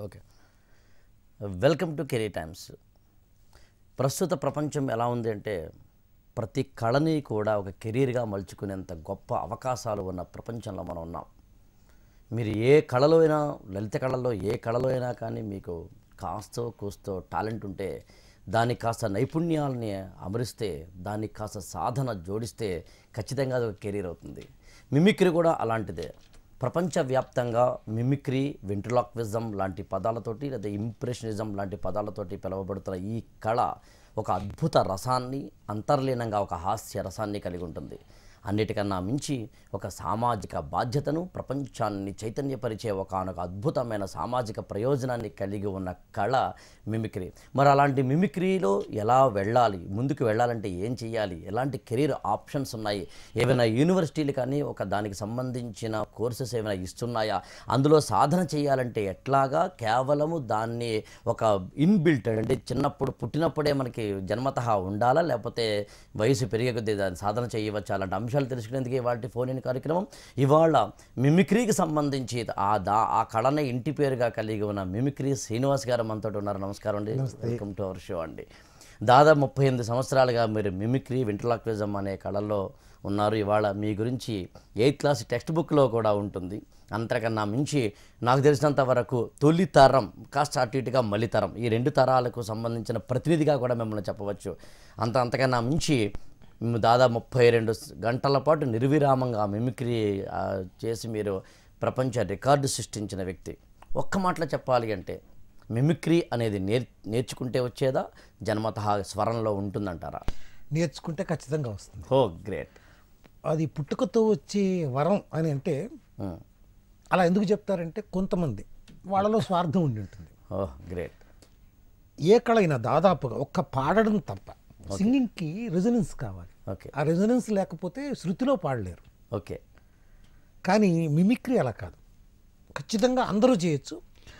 Okay welcome to Kerry Times ప్రస్తుత ప్రపంచం ఎలా ఉంది అంటే ప్రతి కళని కూడా ఒక కెరీర్గా మలుచుకునేంత గొప్ప అవకాశాలు ఉన్న ప్రపంచంలో మనం ఉన్నాం మీరు ఏ కళలో అయినా లలిత కళల్లో ఏ కళలో అయినా కానీ మీకు కాస్తో కూస్తో టాలెంట్ ఉంటే దానికి కాస్త నైపుణ్యాలని అమరిస్తే దానికి కాస్త సాధన జోడిస్తే ఖచ్చితంగా అది ఒక కెరీర్ అవుతుంది మిమిక్రీ కూడా అలాంటిదే ప్రపంచవ్యాప్తంగా మిమిక్రీ వెంట్రలాక్విజం లాంటి పదాలతోటి లేదా ఇంప్రెషనిజం లాంటి పదాలతోటి పిలువబడుతున్న ఈ కళ ఒక అద్భుత రసాన్ని అంతర్లీనంగా ఒక హాస్య రసాన్ని కలిగి ఉంటుంది అన్నిటికన్నా మించి ఒక సామాజిక బాధ్యతను ప్రపంచాన్ని చైతన్యపరిచే ఒకనొక అద్భుతమైన సామాజిక ప్రయోజనాన్ని కలిగి ఉన్న కళ మిమిక్రీ మరి అలాంటి మిమిక్రీలో ఎలా వెళ్ళాలి ముందుకు వెళ్ళాలంటే ఏం చేయాలి ఎలాంటి కెరీర్ ఆప్షన్స్ ఉన్నాయి ఏమైనా యూనివర్సిటీలు కానీ ఒక దానికి సంబంధించిన కోర్సెస్ ఏమైనా ఇస్తున్నాయా అందులో సాధన చేయాలంటే ఎట్లాగా కేవలము దాన్ని ఒక ఇన్బిల్ట్ అంటే చిన్నప్పుడు పుట్టినప్పుడే మనకి జన్మతః ఉండాలా లేకపోతే వయసు పెరిగే కొద్దీ దాన్ని సాధన చేయవచ్చా అలాంటి అంశాలు తెలుసుకునేందుకు ఇవాళ ఫోన్ ఇన్ కార్యక్రమం ఇవాళ మిమిక్రీకి సంబంధించి ఆ దా ఆ కళనే ఇంటి పేరుగా కలిగి ఉన్న మిమిక్రీ శ్రీనివాస్ గారు మనతో ఉన్నారు నమస్కారం అండి వెల్కమ్ టు అవర్ షో అండి దాదాపు ముప్పై ఎనిమిది సంవత్సరాలుగా మీరు మిమిక్రీ వింటర్లాక్విజం అనే కళల్లో ఉన్నారు ఇవాళ మీ గురించి ఎయిత్ క్లాస్ టెక్స్ట్ బుక్లో కూడా ఉంటుంది అంతకన్నా మించి నాకు తెలిసినంత వరకు తొలి తరం కాస్త అటు ఇటుగా మలి తరం ఈ రెండు తరాలకు సంబంధించిన ప్రతినిధిగా కూడా మిమ్మల్ని చెప్పవచ్చు అంత అంతకన్నా మించి మ్ దాదాపు ముప్పై రెండు స్- గంటల పాటు నిర్విరామంగా మిమిక్రీ ఆ, చేసి మీరు ప్రపంచ రికార్డు సృష్టించిన వ్యక్తి ఒక్క మాటలో చెప్పాలి అంటే మిమిక్రీ అనేది నేర్ నేర్చుకుంటే వచ్చేదా జన్మతః స్వరంలో ఉంటుందంటారా నేర్చుకుంటే ఖచ్చితంగా వస్తుంది హో గ్రేట్ అది పుట్టుకతో వచ్చే వరం అని అంటే అలా ఎందుకు చెప్తారంటే కొంతమంది వాళ్ళలో స్వార్థం ఉండి ఉంటుంది ఓ గ్రేట్ ఏ కళ అయినా దాదాపుగా ఒక్క పాడడం తప్ప సింగింగ్కి రెజొనెన్స్ కావాలి ఓకే ఆ రెజొనెన్స్ లేకపోతే శృతిలో పాడలేరు ఓకే కానీ మిమిక్రీ అలా కాదు ఖచ్చితంగా అందరూ చేయొచ్చు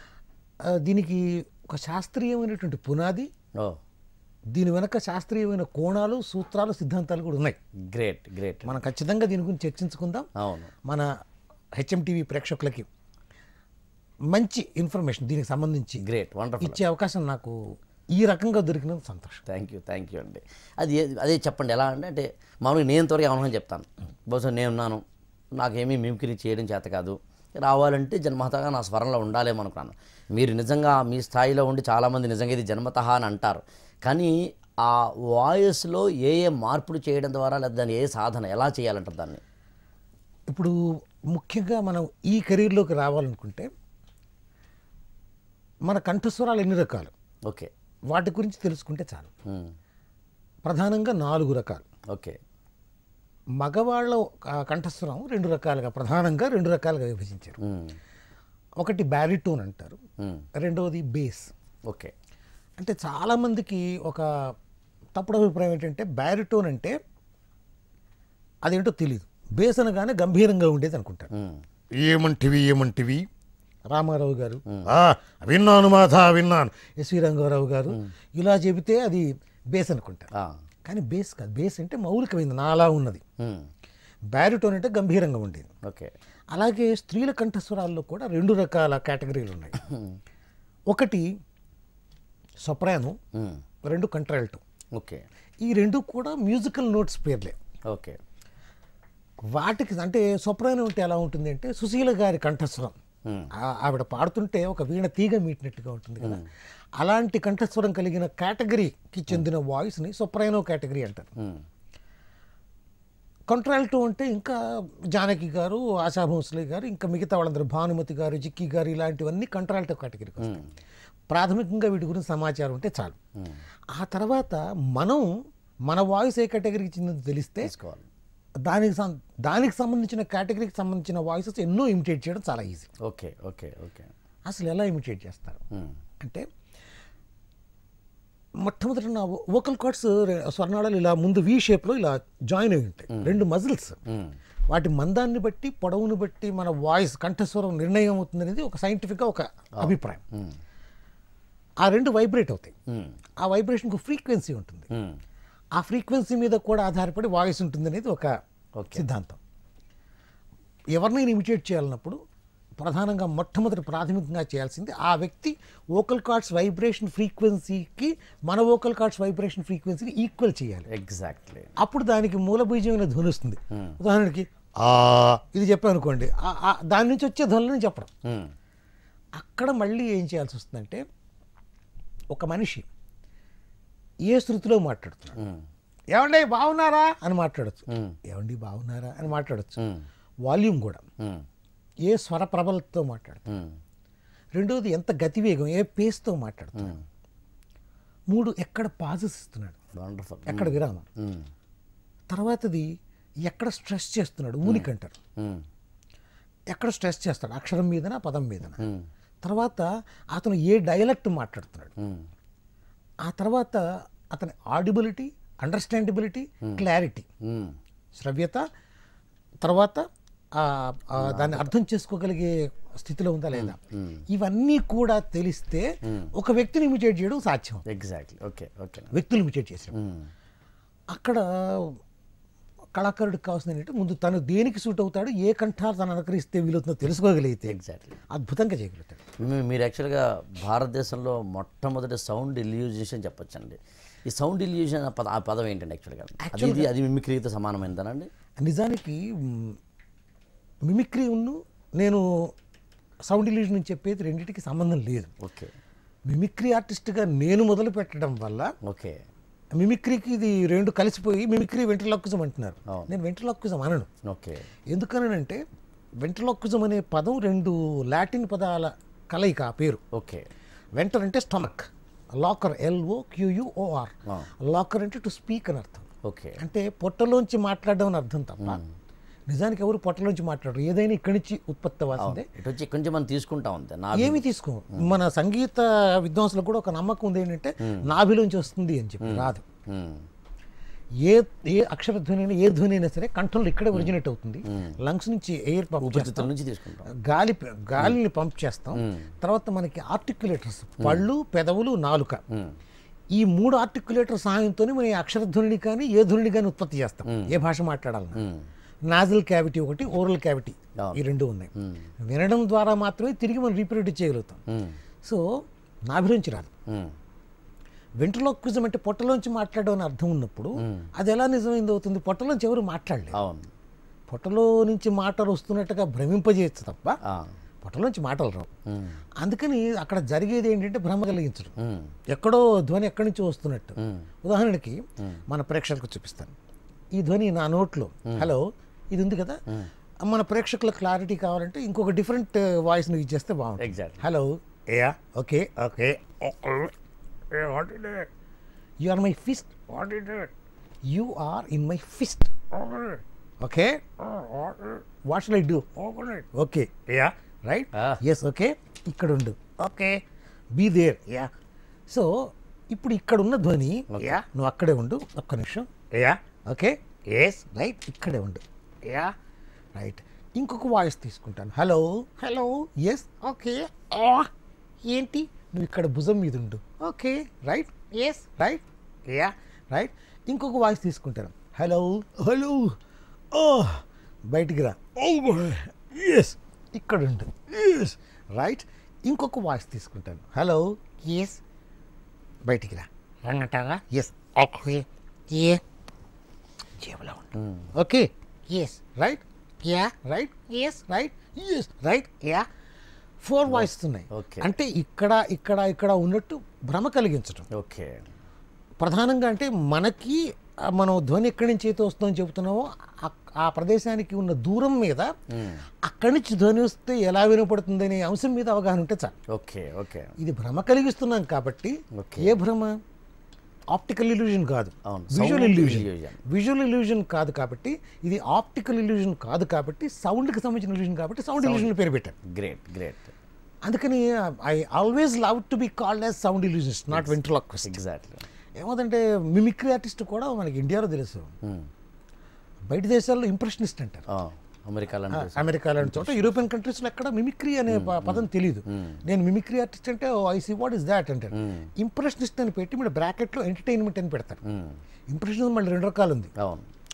ఆ, దీనికి ఒక శాస్త్రీయమైనటువంటి పునాది ఓ దీని వెనక శాస్త్రీయమైన కోణాలు సూత్రాలు సిద్ధాంతాలు కూడా ఉన్నాయి గ్రేట్ గ్రేట్ మనం ఖచ్చితంగా దీని గురించి చర్చించుకుందాం అవును మన హెచ్ఎం టీవీ ప్రేక్షకులకి మంచి ఇన్ఫర్మేషన్ దీనికి సంబంధించి గ్రేట్ వండర్ఫుల్ ఇచ్చే అవకాశం నాకు ఈ రకంగా దొరికినందుకు సంతోషం థ్యాంక్ యూ థ్యాంక్ యూ అండి అది ఏ- అదే చెప్పండి ఎలా అంటే అంటే మామూలుగా నేను త్వరగా ఏమన్నా చెప్తాను బహుశా నేను ఉన్నాను నాకేమీ మిమిక్రీ చేయడం చేత కాదు రావాలంటే జన్మతగా నా స్వరంలో ఉండాలేమో అనుకున్నాను మీరు నిజంగా మీ స్థాయిలో ఉండి చాలామంది నిజంగా ఇది జన్మతః అని అంటారు కానీ ఆ వాయిస్లో ఏ ఏ మార్పులు చేయడం ద్వారా లేదా దాన్ని ఏ సాధన ఎలా చేయాలంటారు దాన్ని ఇప్పుడు ముఖ్యంగా మనం ఈ కెరీర్లోకి రావాలనుకుంటే మన కంఠస్వరాలు ఎన్ని రకాలు ఓకే వాటి గురించి తెలుసుకుంటే చాలు ఉమ్, ప్రధానంగా నాలుగు రకాలు ఓకే మగవాళ్ళ ఆ, కంఠస్వరం రెండు రకాలుగా ప్రధానంగా రెండు రకాలుగా విభజించారు ఉమ్, ఒకటి బ్యారిటోన్ అంటారు ఉమ్, రెండవది బేస్ ఓకే అంటే చాలామందికి ఒక తప్పుడు అభిప్రాయం ఏంటంటే బ్యారిటోన్ అంటే అదేంటో తెలియదు బేస్ అనగానే గంభీరంగా ఉండేది అనుకుంటారు ఉమ్, ఏమంటివి ఏమంటివి రామారావు గారు "ఆ, విన్నాను మాధ విన్నాను ఎస్వి రంగారావు గారు ఇలా చెబితే అది బేస్ అనుకుంటారు ఆ, కానీ బేస్ కాదు బేస్ అంటే మౌలికమైంది నాలా ఉన్నది ఉమ్, బ్యారిటోన్ అంటే గంభీరంగా ఉండేది ఓకే అలాగే స్త్రీల కంఠస్వరాల్లో కూడా రెండు రకాల కేటగిరీలు ఉన్నాయి ఒకటి సొప్రాను ఉమ్, రెండు కంట్రాల్టో ఓకే ఈ రెండు కూడా మ్యూజికల్ నోట్స్ పేర్లే ఓకే వాటికి అంటే సొప్రాను అంటే ఎలా ఉంటుంది అంటే సుశీల గారి కంఠస్వరం ఉమ్, ఆ- ఆవిడ పాడుతుంటే ఒక వీణ తీగ మీటినట్టుగా ఉంటుంది కదా అలాంటి కంఠస్వరం కలిగిన కేటగిరీకి చెందిన వాయిస్ని సొప్రానో కేటగిరీ అంటారు ఉమ్, కంట్రాల్టో అంటే ఇంకా జానకి గారు ఆశా భోస్లే గారు ఇంకా మిగతా వాళ్ళందరూ భానుమతి గారు జిక్కి గారు ఇలాంటివన్నీ కంట్రాల్టో కేటగిరీకి వస్తాయి ప్రాథమికంగా వీటి గురించి సమాచారం ఉంటే చాలు ఉమ్. ఆ తర్వాత మనం మన వాయిస్ ఏ కేటగిరీకి చెందిందో తెలిస్తే తీసుకోవాలి దానికి సం- దానికి సంబంధించిన కేటగిరీకి సంబంధించిన వాయిసెస్ ఎన్నో ఇమిటేట్ చేయడం చాలా ఈజీ ఓకే ఓకే ఓకే అసలు ఎలా ఇమిటేట్ చేస్తారు ఉమ్, అంటే మొట్టమొదటి నా వోకల్ కార్డ్స్ స్వర్ణాళాలు ఇలా ముందు వి షేప్లో ఇలా జాయిన్ అయి ఉంటాయి రెండు మజిల్స్ ఉమ్, వాటి మందాన్ని బట్టి పొడవును బట్టి మన వాయిస్ కంఠస్వరం నిర్ణయం అవుతుంది అనేది ఒక సైంటిఫిక్గా ఒక అభిప్రాయం ఉమ్, ఆ రెండు వైబ్రేట్ అవుతాయి ఉమ్, ఆ వైబ్రేషన్కు ఫ్రీక్వెన్సీ ఉంటుంది ఉమ్, ఆ ఫ్రీక్వెన్సీ మీద కూడా ఆధారపడి వాయిస్ ఉంటుంది అనేది ఒక ఓకే. సిద్ధాంతం ఎవరినైనా ఇమిటేట్ చేయాలన్నప్పుడు ప్రధానంగా మొట్టమొదటి ప్రాథమికంగా చేయాల్సింది ఆ వ్యక్తి ఓకల్ కార్డ్స్ వైబ్రేషన్ ఫ్రీక్వెన్సీకి మన ఓకల్ కార్డ్స్ వైబ్రేషన్ ఫ్రీక్వెన్సీని ఈక్వల్ చేయాలి ఎగ్జాక్ట్లీ అప్పుడు దానికి మూలబీజమైన ధ్వని వస్తుంది ఉదాహరణకి ఆ ఇది చెప్పాను అనుకోండి ఆ- ఆ దాని నుంచి వచ్చే ధ్వనులని చెప్పడం అక్కడ మళ్ళీ ఏం చేయాల్సి వస్తుందంటే ఒక మనిషి ఏ శృతిలో మాట్లాడుతున్నాడు ఏమండి బాగున్నారా అని మాట్లాడచ్చు ఏమండి బాగున్నారా అని మాట్లాడచ్చు వాల్యూమ్ కూడా ఏ స్వర ప్రబలతో మాట్లాడుతున్నాడు రెండోది ఎంత గతివేగం ఏ పేస్తో మాట్లాడుతున్నాడు మూడు ఎక్కడ పాజెస్ ఇస్తున్నాడు వండర్ఫుల్ ఎక్కడ విరామం తర్వాతది ఎక్కడ స్ట్రెస్ చేస్తున్నాడు ఊనికి అంటారు ఎక్కడ స్ట్రెస్ చేస్తాడు అక్షరం మీదనా పదం మీదనా తర్వాత అతను ఏ డైలెక్ట్ మాట్లాడుతున్నాడు ఆ తర్వాత అతని ఆడిబిలిటీ అండర్స్టాండబిలిటీ క్లారిటీ శ్రవ్యత తర్వాత ఆ, ఆ, దాన్ని అర్థం చేసుకోగలిగే స్థితిలో ఉందా లేదా ఇవన్నీ కూడా తెలిస్తే ఒక వ్యక్తిని ఇమిటేట్ చేయడం సాధ్యం ఎగ్జాక్ట్లీ ఓకే ఓకే వ్యక్తులు ఇమిటేట్ చేసాం అక్కడ కళాకారుడికి కావాల్సింది ఏంటంటే ముందు తను దేనికి సూట్ అవుతాడు ఏ కంఠాలు తను అనుకరిస్తే వీలవుతుందో తెలుసుకోగలిగితే ఎగ్జాక్ట్లీ అద్భుతంగా చేయగలుగుతాడు మీ- మీరు యాక్చువల్గా భారతదేశంలో మొట్టమొదటి సౌండ్ ఇల్యూజన్ చెప్పొచ్చండి ఈ సౌండ్ ఇల్యూజన్ పద ఆ పదం ఏంటండి యాక్చువల్గా అది ఇది అది మిమిక్రీతో సమానమైందనండి నిజానికి మ్, మిమిక్రీ ఉన్ను నేను సౌండ్ ఇల్యూషన్ అని చెప్పేది రెండింటికి సంబంధం లేదు ఓకే మిమిక్రీ ఆర్టిస్ట్గా నేను మొదలు పెట్టడం వల్ల ఓకే మిమిక్రీకి ఇది రెండు కలిసిపోయి మిమిక్రీ వెంట్రలాక్విజం అంటున్నారు నేను వెంట్రలాక్విజం అనను ఓకే ఎందుకనంటే వెంట్రలాక్విజం అనే పదం రెండు లాటిన్ పదాల కలయిక ఆ పేరు ఓకే వెంటర్ అంటే stomach loquor L O Q U O R loquor అంటే టు స్పీక్ అని అర్థం ఓకే అంటే పొట్టలోంచి మాట్లాడడం అని అర్థం తప్ప నిజానికి ఎవరు పొట్టలోంచి మాట్లాడరు ఏదైనా ఇక్కడి నుంచి ఉత్పత్తి అవ్వాల్సిందే ఇటు వచ్చి కొంచెం మనం తీసుకుంటా ఉంది నా ఏమి తీసుకో మన సంగీత విద్వాంసులకు కూడా ఒక నమ్మకం ఉంది ఏంటంటే నాభిలోంచి వస్తుంది అని చెప్పి రాదు మ్మ్. ఏ ఏ అక్షర ధ్వని అయినా ఏ ధ్వని అయినా సరే కంట్రోల్ ఇక్కడే ఒరిజినేట్ అవుతుంది లంగ్స్ నుంచి ఎయిర్ పంప్ ఊపిరితిత్తుల నుంచి తీసుకుంటాం గాలి గాలిని పంప్ చేస్తాం తర్వాత మనకి ఆర్టిక్యులేటర్స్ పళ్ళు పెదవులు నాలుక ఈ మూడు ఆర్టిక్యులేటర్ సహాయంతోనే మనం ఈ అక్షర ధ్వనిని కానీ ఏ ధ్వనిని కానీ ఉత్పత్తి చేస్తాం ఏ భాష మాట్లాడాలన్నా నాజల్ క్యావిటీ ఒకటి ఓరల్ క్యావిటీ ఈ రెండు ఉన్నాయి వినడం ద్వారా మాత్రమే తిరిగి మనం రీప్రొడ్యూస్ చేయగలుగుతాం సో నాభిలోంచి రాదు మ్మ్. వెంట్రలోక్విజం అంటే పొట్టలోంచి మాట్లాడడం అని అర్థం ఉన్నప్పుడు అది ఎలా నిజమైంది అవుతుంది పొట్టలోంచి ఎవరు మాట్లాడలేదు అవును పొట్టలో నుంచి మాటలు వస్తున్నట్టుగా భ్రమింపజేయచ్చు తప్ప ఆ. పొట్టలోంచి మాటలు రావు మ్మ్. అందుకని అక్కడ జరిగేది ఏంటంటే భ్రమ కలిగించడం మ్మ్. ఎక్కడో ధ్వని ఎక్కడి నుంచి వస్తున్నట్టు మ్మ్. ఉదాహరణకి మన ప్రేక్షకులకు చూపిస్తాను ఈ ధ్వని నా నోట్లో హలో ఇది ఉంది కదా మన ప్రేక్షకుల క్లారిటీ కావాలంటే ఇంకొక డిఫరెంట్ వాయిస్ యూజ్ చేస్తే బాగుంటుంది exactly hello ya okay okay you are my fist you are in my fist okay what should I do okay ya right Ah. Yes okay ఇక్కడ ఉండు okay be there ya so ఇప్పుడు ఇక్కడ ఉన్న ధ్వని yeah నువ్వు అక్కడే ఉండు ఒక్క నిమిషం యా ఓకే ఎస్ రైట్ ఇక్కడే ఉండు యా రైట్ ఇంకొక వాయిస్ తీసుకుంటాను హలో హలో ఎస్ ఓకే ఏంటి నువ్వు ఇక్కడ భుజం మీద ఉండు okay right yes right ya right ఇంకొక వాయిస్ తీసుకుంటాను హలో హలో ఓ బయటికి రా ఎస్ ఇక్కడ ఉండు ఎస్ రైట్ ఇంకొక వాయిస్ తీసుకుంటాను హలో ఎస్ బయటికి రా రంగంటావా ఎస్ ఓకే ఏ జేబులో ఉండు okay yes right ya right yes right yes right ya four voice ఉన్నాయి Okay. అంటే ఇక్కడ ఇక్కడ ఇక్కడ ఉన్నట్టు భ్రమ కలిగించడం ఓకే ప్రధానంగా అంటే మనకి ఆ, మనం ధ్వని ఎక్కడి నుంచి అయితే వస్తుందని చెబుతున్నామో ఆ- ఆ ప్రదేశానికి ఉన్న దూరం మీద అక్కడి నుంచి ధ్వని వస్తే ఎలా వినపడుతుందనే అంశం మీద అవగాహన ఉంటే చాలు ఓకే ఓకే ఇది భ్రమ కలిగిస్తున్నాం కాబట్టి Okay. ఏ భ్రమ ఆప్టికల్ ఇల్యూజన్ కాదు అవును. Visual Sound illusion illusion. Visual illusion కాదు కాబట్టి ఇది ఆప్టికల్ ఇల్యూజన్ కాదు కాబట్టి సౌండ్కి సంబంధించిన ఇల్యూజన్ కాబట్టి సౌండ్ ఇల్యూజన్ పేరు పెట్టారు గ్రేట్ గ్రేట్ అందుకని I always love to be called as sound illusions not ventriloquist exactly ఏమవుతుందంటే మిమిక్రీ ఆర్టిస్ట్ కూడా మనకి ఇండియాలో తెలుసు బయట దేశాల్లో ఇంప్రెషనిస్ట్ అంటారు అమెరికాలో అమెరికా లాంటి చోట యూరోపియన్ కంట్రీస్లో ఎక్కడ మిమిక్రీ అనే ప- పదం తెలియదు నేను మిమిక్రీ ఆర్టిస్ట్ అంటే I see what is that అంటారు ఇంప్రెషనిస్ట్ అని పెట్టి మన బ్రాకెట్లో ఎంటర్టైన్మెంట్ అని పెడతారు ఇంప్రెషనిజం మళ్ళీ రెండు రకాలు ఉంది అవును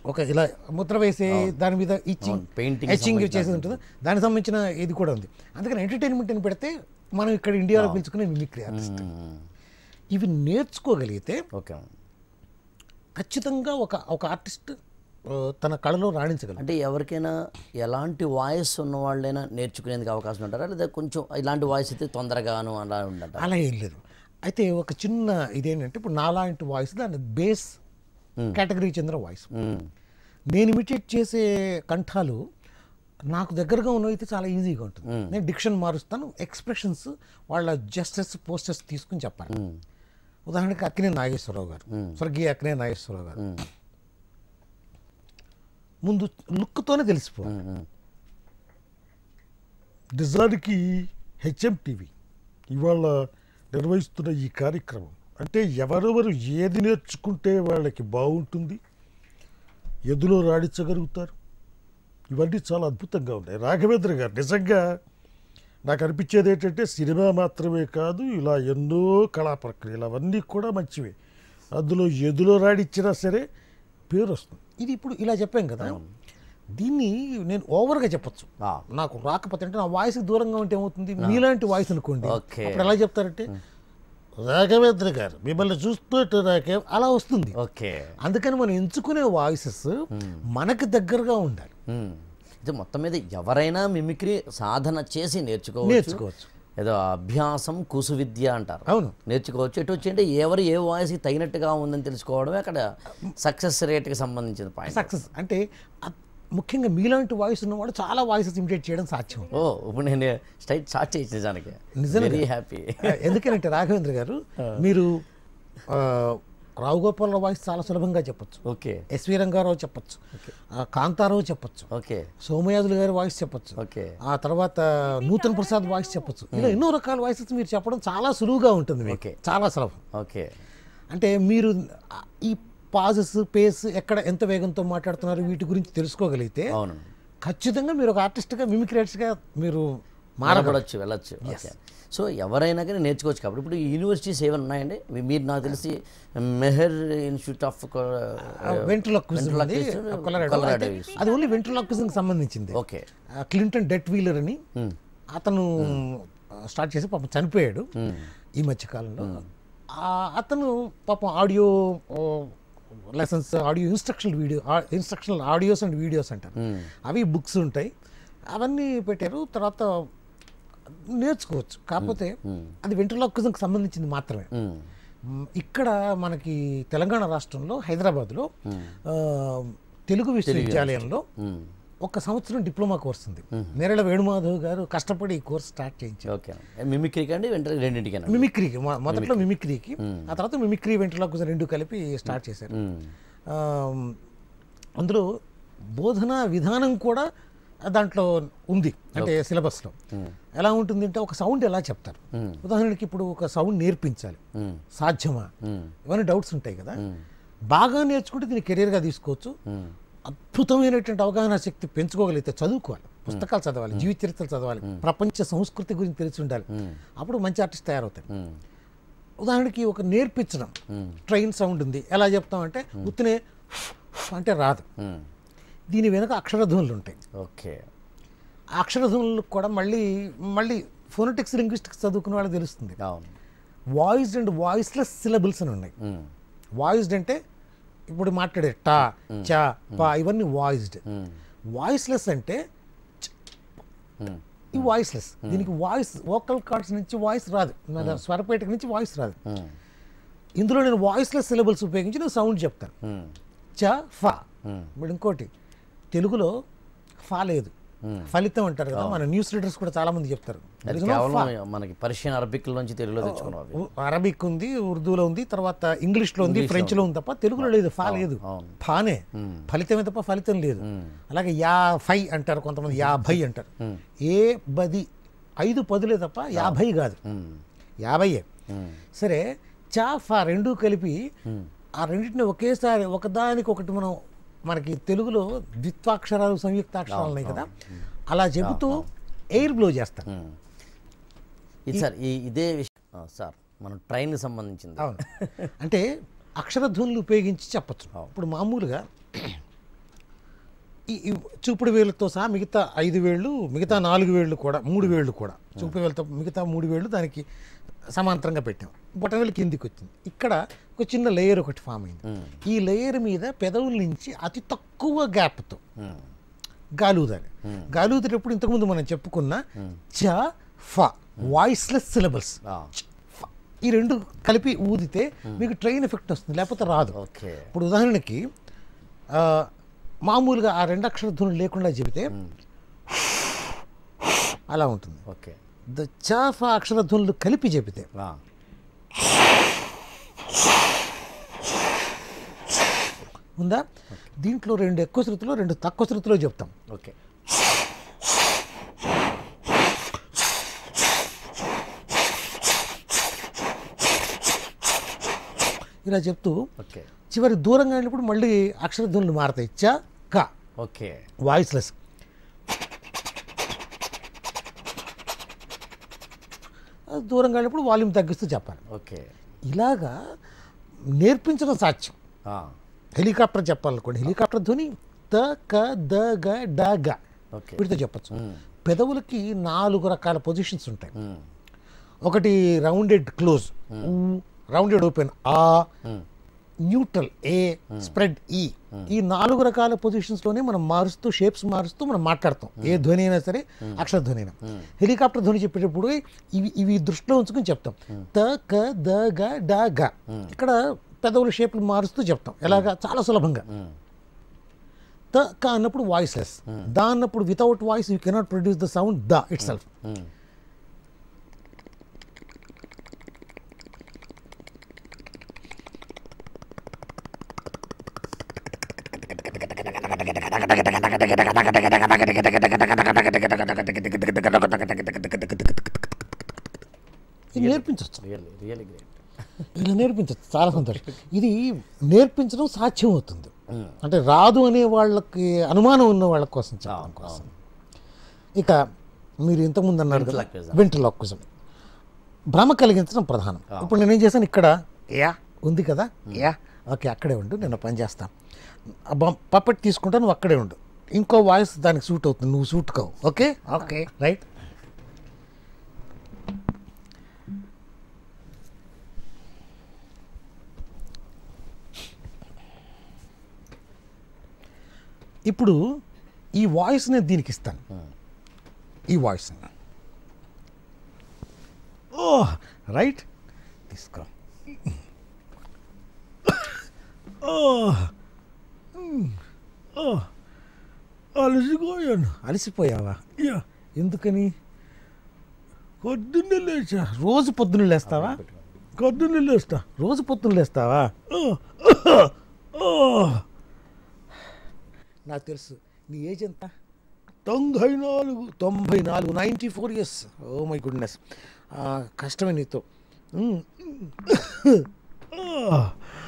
ఒక ఇలా ముద్ర వేసే దాని మీద ఇచ్చింగ్ అవును, painting హెచ్చింగ్ చేసేది ఉంటుంది దానికి సంబంధించిన ఇది కూడా ఉంది అందుకని ఎంటర్టైన్మెంట్ అని పెడితే మనం ఇక్కడ ఇండియాలో పిలుచుకునే మిమిక్రీ ఆర్టిస్ట్ ఇవి నేర్చుకోగలిగితే ఓకే ఖచ్చితంగా ఒక ఒక ఆర్టిస్ట్ ఆ, తన కళలో రాణించగలరు అంటే ఎవరికైనా ఎలాంటి వాయిస్ ఉన్న వాళ్ళైనా నేర్చుకునేందుకు అవకాశం ఉంటారా లేదా కొంచెం ఇలాంటి వాయిస్ అయితే తొందరగాను అలా ఉందంట అలా ఏం లేదు అయితే ఒక చిన్న ఇదేంటంటే ఇప్పుడు నాలాంటి వాయిస్ దాని బేస్ కేటగిరీకి చెందిన వాయిస్ నేను ఇమిటేట్ చేసే కంఠాలు నాకు దగ్గరగా ఉన్నవి అయితే చాలా ఈజీగా ఉంటుంది నేను డిక్షన్ మారుస్తాను ఎక్స్ప్రెషన్స్ వాళ్ళ జస్టెస్ పోస్టర్స్ తీసుకుని చెప్పాలి ఉదాహరణకి అక్కినే నాగేశ్వరరావు గారు స్వర్గీయ అక్కినే నాగేశ్వరరావు గారు ముందు లుక్తోనే తెలిసిపోవాలి నిజానికి హెచ్ఎం టీవీ ఇవాళ నిర్వహిస్తున్న ఈ కార్యక్రమం అంటే ఎవరెవరు ఏది నేర్చుకుంటే వాళ్ళకి బాగుంటుంది ఎదులో రాణించగలుగుతారు ఇవన్నీ చాలా అద్భుతంగా ఉన్నాయి రాఘవేంద్ర గారు నిజంగా నాకు అనిపించేది ఏంటంటే సినిమా మాత్రమే కాదు ఇలా ఎన్నో కళా ప్రక్రియలు అవన్నీ కూడా మంచివే అందులో ఎదులో రాడిచ్చినా సరే పేరు వస్తుంది ఇది ఇప్పుడు ఇలా చెప్పాం కదా దీన్ని నేను ఓవర్గా చెప్పొచ్చు ఆ. నాకు రాకపోతే అంటే నా వాయిస్కి దూరంగా ఉంటే ఏమవుతుంది మీలాంటి వాయిస్ అనుకోండి ఓకే. అప్పుడు ఎలా చెప్తారంటే రాఘవేంద్ర గారు మిమ్మల్ని చూస్తుంటే నాకే అలా వస్తుంది ఓకే అందుకని మనం ఎంచుకునే వాయిసెస్ మనకి దగ్గరగా ఉండాలి మ్మ్. ఇది మొత్తం మీద ఎవరైనా మిమిక్రీ సాధన చేసి నేర్చుకోవచ్చు నేర్చుకోవచ్చు. ఏదో అభ్యాసం కుసు విద్య అంటారు అవును. నేర్చుకోవచ్చు ఎటు వచ్చి అంటే ఎవరు ఏ వాయిస్కి తగినట్టుగా ఉందని తెలుసుకోవడమే అక్కడ సక్సెస్ రేట్కి సంబంధించిన పాయింట్ సక్సెస్ అంటే అ- ముఖ్యంగా మీలాంటి వాయిస్ ఉన్నవాడు చాలా వాయిసెస్ ఇమిటేట్ చేయడం సాధ్యం ఓ ఇప్పుడు నేను స్ట్రైట్ స్టార్ట్ చేసి నిజానికి నిజంగా. వెరీ హ్యాపీ ఎందుకంటే రాఘవేంద్ర గారు మీరు ఆ, రావు గోపాలరావు వాయిస్ చాలా సులభంగా చెప్పొచ్చు ఓకే ఎస్వి రంగారావు చెప్పొచ్చు ఆ, కాంతారావు చెప్పొచ్చు ఓకే సోమయాజులు గారి వాయిస్ చెప్పొచ్చు ఓకే ఆ తర్వాత నూతన్ ప్రసాద్ వాయిస్ చెప్పొచ్చు ఇలా ఎన్నో రకాల వాయిసెస్ మీరు చెప్పడం చాలా సులువుగా ఉంటుంది మీకు Okay. చాలా సులభం ఓకే అంటే మీరు ఆ, ఈ పాజెస్ పేస్ ఎక్కడ ఎంత వేగంతో మాట్లాడుతున్నారు వీటి గురించి తెలుసుకోగలిగితే అవును ఖచ్చితంగా మీరు ఒక ఆర్టిస్ట్గా మిమిక్రీ ఆర్టిస్ట్గా మీరు మారగలరు మారపడవచ్చు వెళ్ళొచ్చు ఓకే సో ఎవరైనా కానీ నేర్చుకోవచ్చు కాబట్టి ఇప్పుడు యూనివర్సిటీస్ ఏమైనా ఉన్నాయండి మీ- మీరు నాకు తెలిసి మెహర్ ఇన్స్టిట్యూట్ ఆఫ్ వెంట్రలాక్విజం అది Ventriloquism, కొలరాడో. కొలరాడో అయితే is- అది ఓన్లీ వెంట్రలాక్విజంకి సంబంధించింది ఓకే ఆ, క్లింటన్ డెట్ వీలర్ అని అతను స్టార్ట్ చేసి పాపం చనిపోయాడు ఈ మధ్య కాలంలో ఆ, అతను పాపం audio lessons audio instructional video instructional audios and videos అంటారు అవి బుక్స్ ఉంటాయి అవన్నీ పెట్టారు తర్వాత నేర్చుకోవచ్చు కాకపోతే అది వెంట్రలాక్విజంకి సంబంధించింది మాత్రమే మ్, ఇక్కడ మనకి తెలంగాణ రాష్ట్రంలో హైదరాబాద్లో ఆ, తెలుగు విశ్వవిద్యాలయంలో ఒక సంవత్సరం డిప్లొమా కోర్స్ ఉంది నేరళ వేణుమాధవ్ గారు కష్టపడి ఈ కోర్స్ స్టార్ట్ చేయించారు ఓకే మిమిక్రీకి అండి వెంటనే రెండింటికి మిమిక్రీకి మొ- మొదట్లో మిమిక్రీకి ఆ తర్వాత మిమిక్రీ వెంట్రలాక్విజం రెండు కలిపి స్టార్ట్ చేశారు ఆ, అందులో బోధన విధానం కూడా దాంట్లో ఉంది అంటే సిలబస్లో ఎలా ఉంటుంది అంటే ఒక సౌండ్ ఎలా చెప్తారు ఉదాహరణకి ఇప్పుడు ఒక సౌండ్ నేర్పించాలి సాధ్యమా ఇవన్నీ డౌట్స్ ఉంటాయి కదా బాగా నేర్చుకుంటే దీన్ని కెరీర్గా తీసుకోవచ్చు అద్భుతమైనటువంటి అవగాహన శక్తి పెంచుకోగలిగితే చదువుకోవాలి పుస్తకాలు చదవాలి జీవిత చరిత్రలు చదవాలి ప్రపంచ సంస్కృతి గురించి తెలిసి ఉండాలి అప్పుడు మంచి ఆర్టిస్ట్ తయారవుతాడు ఉదాహరణకి ఒక నేర్పించడం ట్రైన్ సౌండ్ ఉంది ఎలా చెప్తామంటే ఉత్తినే అంటే రాదు దీని వెనుక అక్షరధ్వనులు ఉంటాయి ఓకే ఆ అక్షరధ్వనులకు కూడా మళ్ళీ మళ్ళీ ఫోనటిక్స్ లింగ్విస్టిక్స్ చదువుకున్న వాళ్ళకి తెలుస్తుంది అవును వాయిస్డ్ అండ్ వాయిస్లెస్ సిలబుల్స్ అని ఉన్నాయి మ్మ్. వాయిస్డ్ అంటే ఇప్పుడు మాట్లాడే టా చా పా ఇవన్నీ వాయిస్డ్ వాయిస్లెస్ అంటే చ్, మ్మ్. ఈ వాయిస్లెస్ దీనికి వాయిస్ వోకల్ కార్డ్స్ నుంచి వాయిస్ రాదు మన స్వరపేటకి నుంచి వాయిస్ రాదు మ్మ్. ఇందులో నేను వాయిస్లెస్ సిలబుల్స్ ఉపయోగించి నేను సౌండ్ చెప్తాను మ్మ్. చ ఫా ఇప్పుడు ఇంకోటి తెలుగులో ఫా లేదు ఫలితం అంటారు కదా మన న్యూస్ రీడర్స్ కూడా చాలా మంది చెప్తారు అది There is no కేవలం fa. మనకి పర్షియన్ అరబిక్ నుంచి తెలుగులో తెచ్చుకున్నాం అవి ఉ- అరబిక్ ఉంది ఉర్దూలో ఉంది తర్వాత ఇంగ్లీష్లో ఉంది ఫ్రెంచ్లో ఉంది తప్ప తెలుగులో లేదు ఫా లేదు అవును. ఫానే ఫలితమే తప్ప ఫలితం లేదు అలాగే యాభై అంటారు కొంతమంది యాభై అంటారు ఏ బది ఐదు పదులే తప్ప యాభై కాదు యాభైయే సరే చా ఫా రెండు కలిపి ఆ రెండింటిని ఒకేసారి ఒకదానికి ఒకటి మనం మనకి తెలుగులో ద్విత్వాక్షరాలు సంయుక్తాక్షరాలు ఉన్నాయి కదా అలా చెబుతూ ఎయిర్ బ్లో చేస్తాం మ్మ్. ఇది సార్ ఈ ఇదే విషయం ఆ, సార్ మనం ట్రైన్కి సంబంధించింది అవును అంటే అక్షరధ్వనులు ఉపయోగించి చెప్పచ్చు ఇప్పుడు మామూలుగా ఈ ఈ చూపుడు వేలుతో సహా మిగతా ఐదు వేళ్ళు మిగతా నాలుగు వేళ్ళు కూడా మూడు వేళ్ళు కూడా చూపుడు వేలుతో మిగతా మూడు వేళ్ళు దానికి సమాంతరంగా పెట్టాం బొటనవేలు కిందికి వచ్చింది ఇక్కడ ఒక చిన్న లేయర్ ఒకటి ఫామ్ అయింది ఈ లేయర్ మీద పెదవుల నుంచి అతి తక్కువ గ్యాప్తో గాలుదాలి గాలుదేటప్పుడు ఇంతకుముందు మనం చెప్పుకున్న చ ఫ వాయిస్లెస్ సిలబల్స్ ఆ, ఈ రెండు కలిపి ఊదితే మీకు ట్రైన్ ఎఫెక్ట్ వస్తుంది లేకపోతే రాదు ఓకే ఇప్పుడు ఉదాహరణకి ఆ, మామూలుగా ఆ రెండు అక్షర ధ్వనులు లేకుండా చెబితే అలా ఉంటుంది ఓకే ద చాఫ అక్షర ధ్వనులు కలిపి చెబితే ఆ, ఉందా దీంట్లో రెండు ఎక్కువ శృతిలో రెండు తక్కువ శృతిలో చెప్తాం ఓకే ఇలా చెప్తూ ఓకే చివరి దూరంగా వెళ్ళినప్పుడు మళ్ళీ అక్షర ధ్వనులు మారతాయి చ క ఓకే వాయిస్లెస్ దూరంగా వెళ్ళినప్పుడు వాల్యూమ్ తగ్గిస్తూ చెప్పాలి ఓకే ఇలాగా నేర్పించడం సాధ్యం ఆ, హెలికాప్టర్ చెప్పాలనుకోండి హెలికాప్టర్ ధ్వని త క ద గ డ గ ఓకే వీటితో చెప్పచ్చు పెదవులకి నాలుగు రకాల పొజిషన్స్ ఉంటాయి ఒకటి రౌండెడ్ క్లోజ్ రౌండెడ్ ఓపెన్ ఆ న్యూట్రల్ ఏ స్ప్రెడ్ ఈ ఈ నాలుగు రకాల పొజిషన్స్లోనే మనం మారుస్తూ షేప్స్ మారుస్తూ మనం మాట్లాడతాం ఏ ధ్వని అయినా సరే అక్షర ధ్వని అయినా హెలికాప్టర్ ధ్వని చెప్పేటప్పుడు ఇవి ఇవి దృష్టిలో ఉంచుకొని చెప్తాం త క ద గ డ గ ఇక్కడ పెదవుల షేప్లు మారుస్తూ చెప్తాం ఎలాగా చాలా సులభంగా త క అన్నప్పుడు వాయిస్లెస్ ద అన్నప్పుడు without voice you cannot produce the sound ద ఇట్ సెల్ఫ్ ఇది నేర్పించవచ్చు రియల్లీ రియల్లీ గ్రేట్ ఇలా నేర్పించవచ్చు చాలా సంతోషం ఇది నేర్పించడం సాధ్యం అవుతుంది అంటే రాదు అనే వాళ్ళకి అనుమానం ఉన్న వాళ్ళ కోసం చెప్పడం కోసం ఇక మీరు ఇంతకుముందు అన్నారు కదా Ventriloquism. వెంట్రలాక్విజం భ్రమ కలిగించడం ప్రధానం ఇప్పుడు నేనేం చేశాను ఇక్కడ యా ఉంది కదా యా ఓకే అక్కడే ఉండు నేను పని చేస్తాను పప్పెట్ తీసుకుంటా నువ్వు అక్కడే ఉండు ఇంకో వాయిస్ దానికి సూట్ అవుతుంది నువ్వు సూట్ కావు ఓకే ఓకే రైట్ ఇప్పుడు ఈ వాయిస్ నేను దీనికి ఇస్తాను ఈ వాయిస్ ఓ రైట్ తీసుకో అలసిపోయాను అలసిపోయావా యా ఎందుకని పొద్దున్నే లేచా రోజు పొద్దున్న లేస్తావా పొద్దున్నే లేస్తా రోజు పొద్దున్న లేస్తావా ఆ, ఆ, నాకు తెలుసు నీ ఏజ్ ఎంత తొంభై నాలుగు తొంభై నాలుగు ninety four years oh my goodness కష్టమే నీతో ఉమ్, ఆ,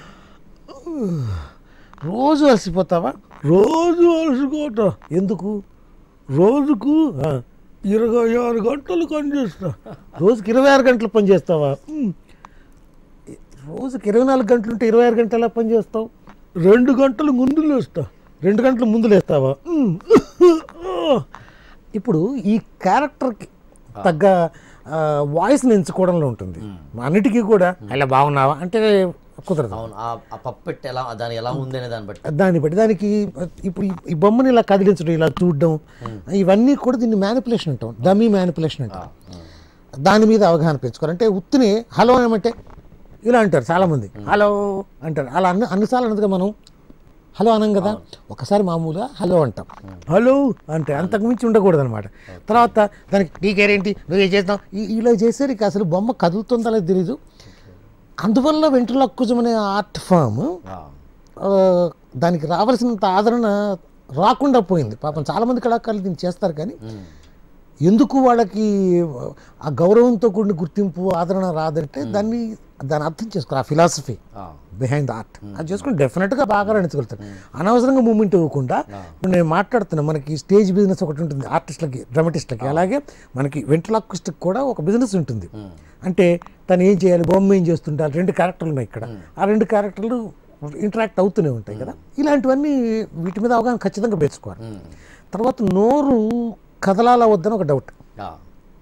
రోజు అలసిపోతావా రోజు అలసిపోతా ఎందుకు రోజుకు ఆ, ఇరవై ఆరు గంటలు పనిచేస్తా రోజుకి ఇరవై ఆరు గంటలు పని చేస్తావా ఉమ్. రోజుకి ఇరవై నాలుగు గంటలు ఉంటే ఇరవై ఆరు గంటలు ఎలా పని చేస్తావు రెండు గంటలు ముందు లేస్తా రెండు గంటలు ముందు లేస్తావా ఉమ్. ఇప్పుడు ఈ క్యారెక్టర్కి తగ్గ వాయిస్ని ఎంచుకోవడంలో ఉంటుంది అన్నిటికీ కూడా అలా బాగున్నావా అంటే కుదరదు అవును ఆ ఆ పప్పెట్ ఎలా దాని ఎలా ఉంది అనే దాన్ని బట్టి దాన్ని బట్టి దానికి ఇప్పుడు ఈ- ఈ బొమ్మని ఇలా కదిలించడం ఇలా చూడడం ఇవన్నీ కూడా దీన్ని మ్యానిపులేషన్ అంటాం డమీ మ్యానిపులేషన్ అంటాం దాని మీద అవగాహన పెంచుకోవాలి అంటే ఉత్తిని హలో ఏమంటే ఇలా అంటారు చాలామంది హలో అంటారు అలా అన్ని అన్నిసార్లు అన్నదిగా మనం హలో అనం కదా ఒకసారి మామూలుగా హలో అంటాం హలో అంటే అంతకు మించి ఉండకూడదు అనమాట తర్వాత దానికి నీకేరేంటి నువ్వు ఏం చేస్తావు ఈ- ఇలా చేసేసరికి అసలు బొమ్మ కదులుతుందో లేదో తెలీదు అందువల్ల వెంట్రలాక్విజం అనే ఆర్ట్ ఫామ్ ఆ, ఆ, దానికి రావాల్సినంత ఆదరణ రాకుండా పోయింది పాపం చాలామంది కళాకారులు దీన్ని చేస్తారు కానీ ఎందుకు వాళ్ళకి ఆ గౌరవంతో కూడిన గుర్తింపు ఆదరణ రాదంటే దాన్ని దాన్ని అర్థం చేసుకోవాలి ఆ ఫిలాసఫీ ఆ, బిహైండ్ ద ఆర్ట్ అది చేసుకుని డెఫినెట్గా బాగా రాణించగలుగుతారు అనవసరంగా మూమెంట్ ఇవ్వకుండా ఇప్పుడు నేను మాట్లాడుతున్నా మనకి స్టేజ్ బిజినెస్ ఒకటి ఉంటుంది ఆర్టిస్టులకి డ్రమటిస్టులకి అలాగే మనకి వెంట్రలాక్విస్ట్కి కూడా ఒక బిజినెస్ ఉంటుంది అంటే తను ఏం చేయాలి బొమ్మ ఏం చేస్తుంటారు రెండు క్యారెక్టర్లు ఉన్నాయి ఇక్కడ ఆ రెండు క్యారెక్టర్లు ఇంటరాక్ట్ అవుతూనే ఉంటాయి కదా ఇలాంటివన్నీ వీటి మీద అవగాహన ఖచ్చితంగా పెంచుకోవాలి తర్వాత నోరు కదలాలా వద్దని ఒక డౌట్ ఆ,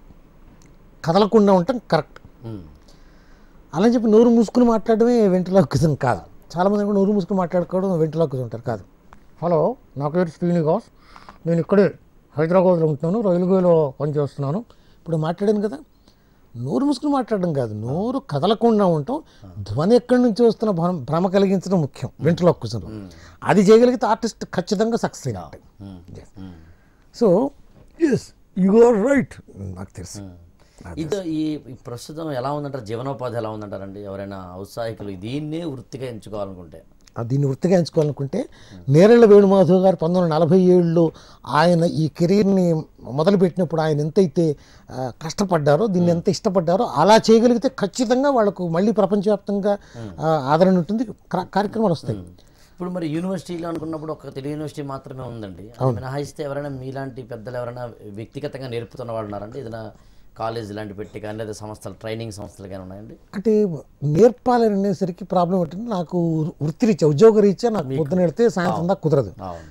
కదలకుండా ఉండటం కరెక్ట్ ఉమ్, అలా చెప్పి నోరు మూసుకుని మాట్లాడడమే వెంటలాక్విజం కాదు చాలామంది కూడా నోరు మూసుకుని మాట్లాడుకోవడం వెంటలాక్విజం ఉంటారు కాదు హలో నా పేరు శ్రీనివాస్ నేను ఇక్కడే హైదరాబాద్లో ఉంటున్నాను రైల్వేలో పనిచేస్తున్నాను ఇప్పుడు మాట్లాడాను కదా నోరు మూసుకుని మాట్లాడడం కాదు నోరు కదలకుండా ఉండటం ధ్వని ఎక్కడి నుంచి వస్తున్న భ్రమ భ్రమ కలిగించడం ముఖ్యం వెంటలాక్విజంలో అది చేయగలిగితే ఆర్టిస్ట్ ఖచ్చితంగా సక్సెస్ అయినట్టే ఉమ్, Yes. ఉమ్. So yes you are right నాకు తెలుసు ఇది ఈ ఈ ప్రస్తుతం ఎలా ఉందంటారు జీవనోపాధి ఎలా ఉందంటారండి ఎవరైనా ఔత్సాహికులు దీన్నే వృత్తిగా ఎంచుకోవాలనుకుంటే ఆ దీన్ని వృత్తిగా ఎంచుకోవాలనుకుంటే నేరెళ్ళ వేణుమాధవ్ గారు పంతొమ్మిది వందల నలభై ఏడులో ఆయన ఈ కెరీర్ని మొదలుపెట్టినప్పుడు ఆయన ఎంతైతే ఆ, కష్టపడ్డారో దీన్ని ఎంత ఇష్టపడ్డారో అలా చేయగలిగితే ఖచ్చితంగా వాళ్ళకు మళ్ళీ ప్రపంచవ్యాప్తంగా ఆ, ఆదరణ ఉంటుంది కా- కార్యక్రమాలు వస్తాయి ఇప్పుడు మరి యూనివర్సిటీలో అనుకున్నప్పుడు ఒక తెలుగు యూనివర్సిటీ మాత్రమే ఉందండి అది మినహాయిస్తే ఎవరైనా మీలాంటి పెద్దలు ఎవరైనా వ్యక్తిగతంగా నేర్పుతున్న వాళ్ళు ఉన్నారండి ఏదైనా కాలేజ్ లాంటి పెట్టి కానీ లేదా సంస్థలు ట్రైనింగ్ సంస్థలు కానీ ఉన్నాయండి అంటే నేర్పాలని అనేసరికి ప్రాబ్లం ఏంటంటే నాకు వృత్తిరీత్యా ఉద్యోగరీత్యా నాకు పొద్దున వెళ్తే సాయంత్రం దాకా కుదరదు అవును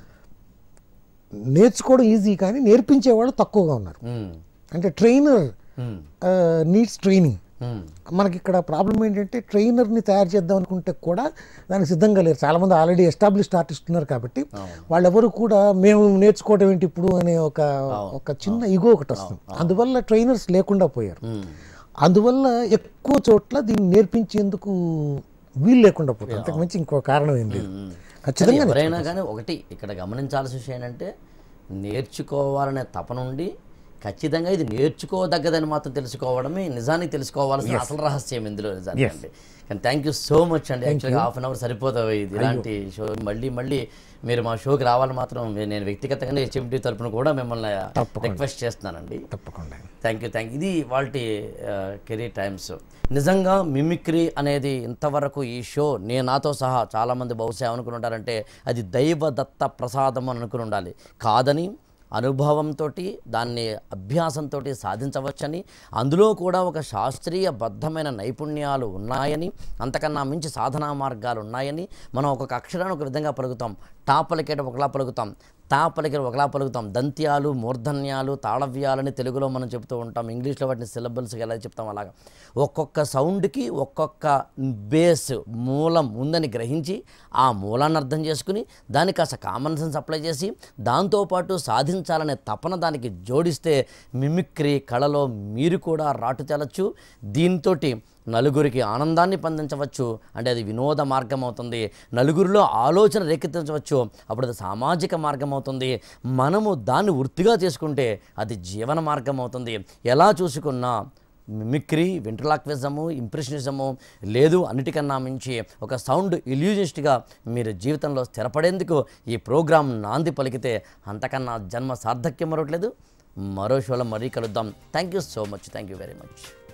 నేర్చుకోవడం ఈజీ కానీ నేర్పించే వాళ్ళు తక్కువగా ఉన్నారు ఉమ్, అంటే trainer um, needs training um, మనకి ఇక్కడ ప్రాబ్లం ఏంటంటే ట్రైనర్ని తయారు చేద్దాం అనుకుంటే కూడా దానికి సిద్ధంగా లేరు చాలామంది ఆల్రెడీ ఎస్టాబ్లిష్డ్ ఆర్టిస్ట్ ఉన్నారు కాబట్టి వాళ్ళెవరు కూడా మేము నేర్చుకోవడం ఏంటి ఇప్పుడు అనే ఒక ఒక చిన్న ఇగో ఒకటి వస్తుంది అందువల్ల ట్రైనర్స్ లేకుండా పోయారు ఉమ్. అందువల్ల ఎక్కువ చోట్ల దీన్ని నేర్పించేందుకు వీలు లేకుండా పోతుంది అంతకుమించి ఇంకో కారణం ఏం లేదు కానీ ఖచ్చితంగా ఎవరైనా కానీ ఒకటి ఇక్కడ గమనించాల్సిన విషయం ఏంటంటే నేర్చుకోవాలనే తపన ఉండి ఖచ్చితంగా ఇది నేర్చుకోదగ్గదని మాత్రం తెలుసుకోవడమే నిజానికి తెలుసుకోవాల్సిన అసలు రహస్యం ఇందులో నిజానికి అండి కానీ థ్యాంక్ యూ సో మచ్ అండి యాక్చువల్గా హాఫ్ అన్ అవర్ సరిపోతావు ఇది ఇలాంటి షో మళ్ళీ మళ్ళీ మీరు మా షోకి రావాలి మాత్రం నేను వ్యక్తిగతంగా హెచ్ఎండి తరపున కూడా మిమ్మల్ని రిక్వెస్ట్ చేస్తున్నానండి తప్పకుండా థ్యాంక్ యూ థ్యాంక్ యూ ఇది వాళ్ళ కెరీర్ టైమ్స్ నిజంగా మిమిక్రీ అనేది ఇంతవరకు ఈ షో నేను నాతో సహా చాలామంది బహుశా అనుకుని ఉంటారంటే అది దైవదత్త ప్రసాదం అని అనుకుని ఉండాలి కాదని అనుభవంతో దాన్ని అభ్యాసంతో సాధించవచ్చని అందులో కూడా ఒక శాస్త్రీయబద్ధమైన నైపుణ్యాలు ఉన్నాయని అంతకన్నా మించి సాధనా మార్గాలు ఉన్నాయని మనం ఒక్కొక్క అక్షరాన్ని ఒక విధంగా పలుకుతాం టా పలికేట ఒకలా పలుకుతాం తా పలికేట ఒకలా పలుకుతాం దంత్యాలు మూర్ధన్యాలు తాళవ్యాలని తెలుగులో మనం చెప్తూ ఉంటాం ఇంగ్లీష్లో వాటిని సిలబల్స్కి ఎలా చెప్తాం అలాగా ఒక్కొక్క సౌండ్కి ఒక్కొక్క బేస్ మూలం ఉందని గ్రహించి ఆ మూలాన్ని అర్థం చేసుకుని దానికి కాస్త కామన్ సెన్స్ అప్లై చేసి దాంతోపాటు సాధించాలనే తపన దానికి జోడిస్తే మిమిక్రీ కళలో మీరు కూడా రాటు తేలచ్చు దీంతో నలుగురికి ఆనందాన్ని పొందించవచ్చు అంటే అది వినోద మార్గం అవుతుంది నలుగురిలో ఆలోచన రేకెత్తించవచ్చు అప్పుడు అది సామాజిక మార్గం అవుతుంది మనము దాన్ని వృత్తిగా చేసుకుంటే అది జీవన మార్గం అవుతుంది ఎలా చూసుకున్నా మిమిక్రీ వెంట్రలాక్విజము ఇంప్రెషనిజము లేదు అన్నిటికన్నా మించి ఒక సౌండ్ ఇల్యూజిస్ట్గా మీరు జీవితంలో స్థిరపడేందుకు ఈ ప్రోగ్రాం నాంది పలికితే అంతకన్నా జన్మ సార్థక్యం మరొకలేదు మరో షోలో మరీ కలుద్దాం thank you so much thank you very much